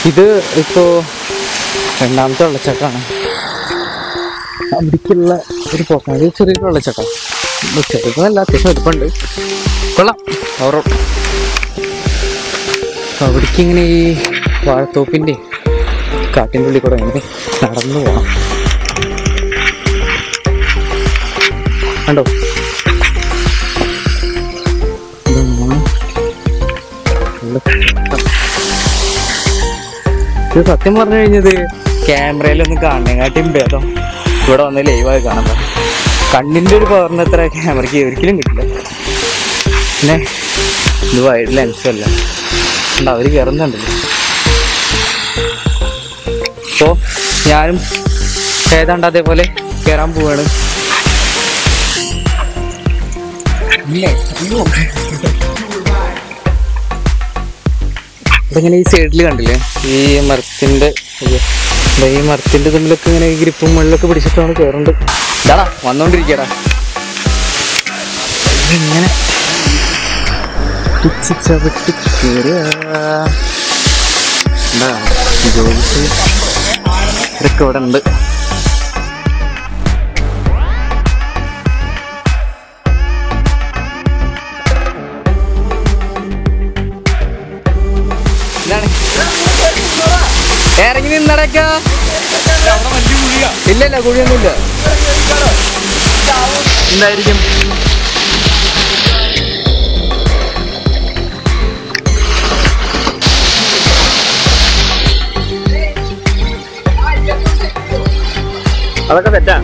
ഇത് ഇപ്പോ രണ്ടാമത്തെ വെള്ളച്ചാട്ടമാണ് അവിടേക്കുള്ള ഒരു പോക്കാം ഇത് ചെറിയൊരു വെള്ളച്ചാട്ടം ചെറുതല്ല അത്യാവശ്യം വലുപ്പമുണ്ട് കൊള്ളാം ഓവറോൾ അവിടേക്ക് ഇങ്ങനെ ഈ വാഴത്തോപ്പിൻ്റെ കാട്ടിൻ്റെ ഉള്ളിൽ കൂടെ ഇങ്ങനെ നടന്നു പോകണം കണ്ടോ ഇതൊന്നും നല്ല ചട്ടം. ഇത് സത്യം പറഞ്ഞു കഴിഞ്ഞത് ക്യാമറയിലൊന്നും കാണുന്നതിനെക്കാട്ടിയും ഭേദം ഇവിടെ വന്ന് ലൈവായി കാണാൻ കണ്ണിന്റെ ഒരു പവറിന് എത്ര ക്യാമറയ്ക്ക് ഒരിക്കലും കിട്ടില്ല പിന്നെ ഇത് വൈഡ് ലെൻസും അല്ല ഉണ്ട് അവര് കയറുന്നുണ്ടല്ലോ അപ്പോ ഞാനും ഏതാണ്ട് അതേപോലെ കയറാൻ പോവാണ് ഇങ്ങനെ ഈ സൈഡിൽ കണ്ടില്ലേ ഈ മരത്തിന്റെ ഇത് ദേ ഈ മരത്തിന്റെ തമ്മിലൊക്കെ ഇങ്ങനെ ഈ ഗ്രിപ്പും മുകളിലൊക്കെ പിടിച്ചിട്ടാണ് കയറുന്നത് ഇതാടാ വന്നോണ്ടിരിക്കടാ ഇങ്ങനെ പിച്ച് ചവിട്ടി കയറുക എന്താ ജോലിസ് ഇതൊക്കെ ഇവിടെ ഉണ്ട് ഇതാണ് ഇറങ്ങി നിന്നടക്ക ഇല്ല ഇല്ല കുഴിയൊന്നുമില്ല എന്തായിരിക്കും അതൊക്കെ തെറ്റാ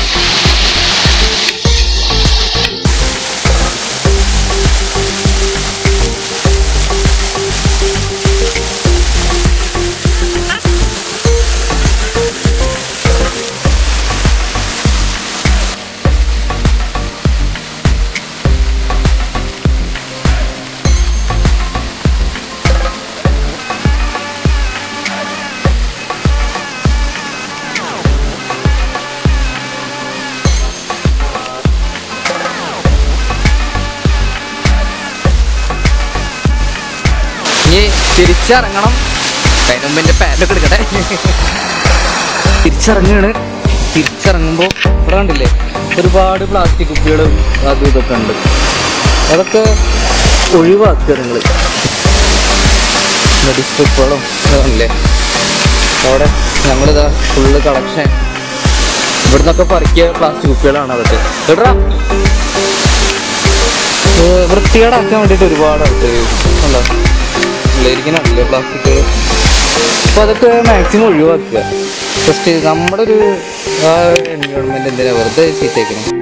ഇനി തിരിച്ചിറങ്ങണം അതിന് മുമ്പ് എൻ്റെ പാൻറ്റൊക്കെ എടുക്കട്ടെ തിരിച്ചിറങ്ങാണ് തിരിച്ചിറങ്ങുമ്പോൾ ഇവിടെ കണ്ടില്ലേ ഒരുപാട് പ്ലാസ്റ്റിക് കുപ്പികളും അതും ഇതൊക്കെ ഉണ്ട് അതൊക്കെ ഒഴിവാക്കുക നിങ്ങൾ ഡിസ്ട്രിക്റ്റുകളും ഇല്ലേ അവിടെ ഞങ്ങളിതാ ഫുള്ള് കളക്ഷൻ ഇവിടുന്നൊക്കെ പറിക്കിയ പ്ലാസ്റ്റിക് കുപ്പികളാണ് അതൊക്കെ കേട്ടാ വൃത്തികേടാക്കാൻ വേണ്ടിയിട്ട് ഒരുപാട് ആൾക്കാർ ഉണ്ടോ ഇരിക്കണല്ലേ പ്ലാസ്റ്റിക്കുകൾ അപ്പോൾ അതൊക്കെ മാക്സിമം ഒഴിവാക്കുക ജസ്റ്റ് നമ്മുടെ ഒരു എൻവയോൺമെന്റ് എന്തിനാ വെറുതെ ചീത്തേക്കണം